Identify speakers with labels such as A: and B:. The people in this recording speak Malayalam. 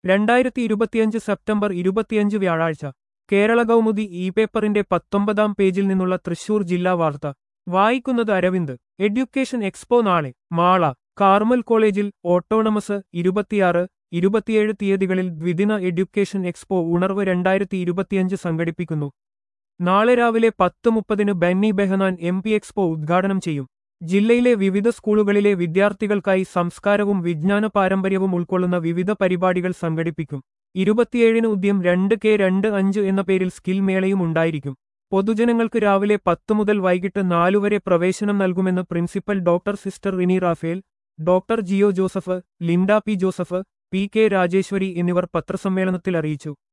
A: രണ്ടായിരത്തി ഇരുപത്തിയഞ്ച് സെപ്റ്റംബർ ഇരുപത്തിയഞ്ച് വ്യാഴാഴ്ച കേരള കൗമുദി ഇ പേപ്പറിന്റെ പത്തൊമ്പതാം പേജിൽ നിന്നുള്ള തൃശൂർ ജില്ലാ വാർത്ത വായിക്കുന്നത് അരവിന്ദ് എഡ്യൂക്കേഷൻ എക്സ്പോ നാളെ മാള കാർമൽ കോളേജിൽ ഓട്ടോണമസ് ഇരുപത്തിയാറ് ഇരുപത്തിയേഴ് തീയതികളിൽ ദ്വിദിന എഡ്യൂക്കേഷൻ എക്സ്പോ ഉണർവ് രണ്ടായിരത്തി ഇരുപത്തിയഞ്ച് സംഘടിപ്പിക്കുന്നു നാളെ രാവിലെ പത്ത് മുപ്പതിന് Benny Behanan M P expo ഉദ്ഘാടനം ചെയ്യും ജില്ലയിലെ വിവിധ സ്കൂളുകളിലെ വിദ്യാർത്ഥികൾക്കായി സംസ്കാരവും വിജ്ഞാന പാരമ്പര്യവും ഉൾക്കൊള്ളുന്ന വിവിധ പരിപാടികൾ സംഘടിപ്പിക്കും ഇരുപത്തിയേഴിന് ഉദ്യം രണ്ട് കെ രണ്ട് അഞ്ച് എന്ന പേരിൽ സ്കിൽ മേളയും ഉണ്ടായിരിക്കും പൊതുജനങ്ങൾക്ക് രാവിലെ പത്ത് മുതൽ വൈകിട്ട് നാലുവരെ പ്രവേശനം നൽകുമെന്ന് principal doctor sister Rini Raphael doctor Jio Joseph Linda P Joseph P K Rajeswari എന്നിവർ പത്രസമ്മേളനത്തിൽ അറിയിച്ചു